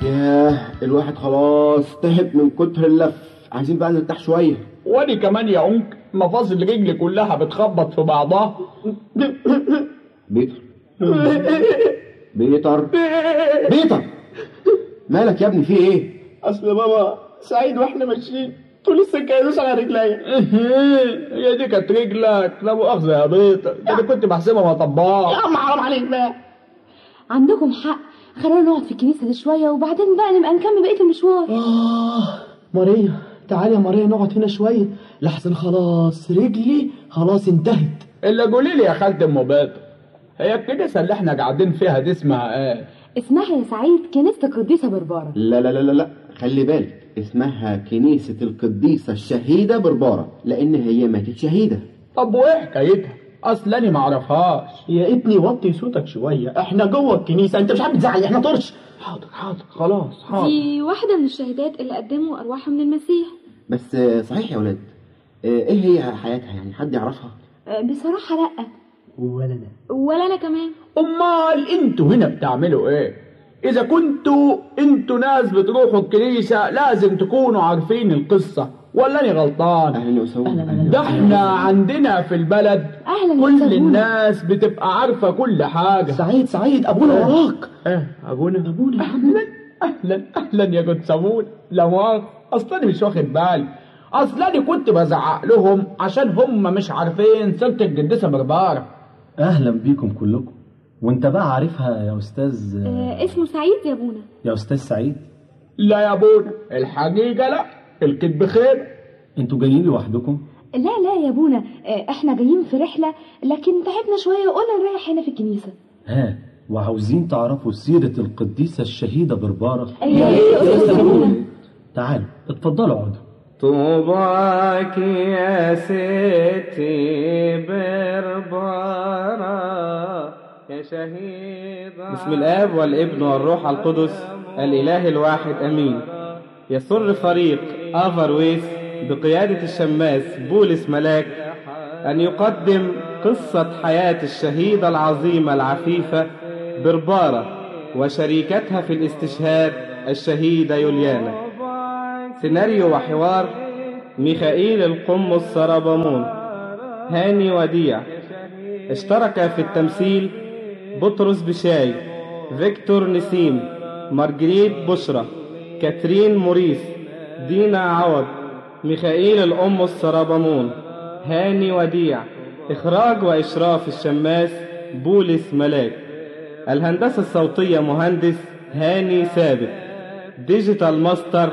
ياه الواحد خلاص تعب من كتر اللف عايزين بقى نرتاح شوية وادي كمان يا أنك مفاصل رجلي كلها بتخبط في بعضها بيتر بيتر بيتر مالك يا ابني في ايه اصل بابا سعيد واحنا ماشيين طول السكه يدوس على رجليا هي دي كانت رجلك لا مؤاخذة يا بيتر ده انا كنت بحسبها يا مطبات عم حرام عليك بقى عندكم حق خلونا نقعد في الكنيسة دي شوية وبعدين بقى نبقى نكمل بقية المشوار آه ماريا تعالي يا ماريا نقعد هنا شوية لحسن خلاص رجلي خلاص انتهت إلا قولي لي يا خالة أم بيتر هي الكنيسة اللي احنا قاعدين فيها دي اسمها ايه؟ اسمها يا سعيد كنيسة القديسة بربارة لا لا لا لا لا خلي بالك اسمها كنيسة القديسة الشهيدة بربارة لأن هي ماتت شهيدة طب وايه حكايتها؟ أصل أنا معرفهاش يا ابني وطي صوتك شوية احنا جوه الكنيسة انت مش عارف تزعل احنا طرش حاضر حاضر خلاص حاضر دي واحدة من الشهيدات اللي قدموا أرواحهم للمسيح بس آه، صحيح يا ولاد آه، ايه هي حياتها يعني حد يعرفها أه، بصراحة لأ ولا انا ولا أنا كمان أمال أنتوا هنا بتعملوا إيه؟ إذا كنتوا أنتوا ناس بتروحوا الكنيسة لازم تكونوا عارفين القصة ولا أنا غلطان؟ أهلا وسهلا ده احنا عندنا في البلد أهلا كل وسهلا. الناس بتبقى عارفة كل حاجة سعيد سعيد ابونا وراك ايه ابونا ابونا اهلا اهلا اهلا يا جود سمون لا مؤاخذة اصل انا مش واخد بالي اصل انا كنت بزعق لهم عشان هم مش عارفين سيرة القديسة بربارة اهلا بيكم كلكم وانت بقى عارفها يا استاذ آه اسمه سعيد يا أبونا يا استاذ سعيد لا يا ابونا الحقيقة لا الكذب خير انتوا جايين لوحدكم لا لا يا ابونا أه، احنا جايين في رحلة لكن تعبنا شوية وقلنا نريح هنا في الكنيسة ها وعاوزين تعرفوا سيرة القديسة الشهيدة بربارة أيوة يا أستاذ أبونا. تعالوا اتفضلوا اقعدوا طوباك يا ستي بربارة يا شهيدة بسم الآب والابن والروح القدس الإله الواحد أمين يسر فريق آفرويس بقيادة الشماس بولس ملاك أن يقدم قصة حياة الشهيدة العظيمة العفيفة بربارة وشريكتها في الاستشهاد الشهيدة يوليانا سيناريو وحوار ميخائيل القمص سربمون هاني وديع اشترك في التمثيل بطرس بشاي فيكتور نسيم مارجريت بشرى كاترين موريس دينا عوض ميخائيل القمص سربمون هاني وديع إخراج وإشراف الشماس بولس ملاك الهندسة الصوتية مهندس هاني ثابت ديجيتال ماستر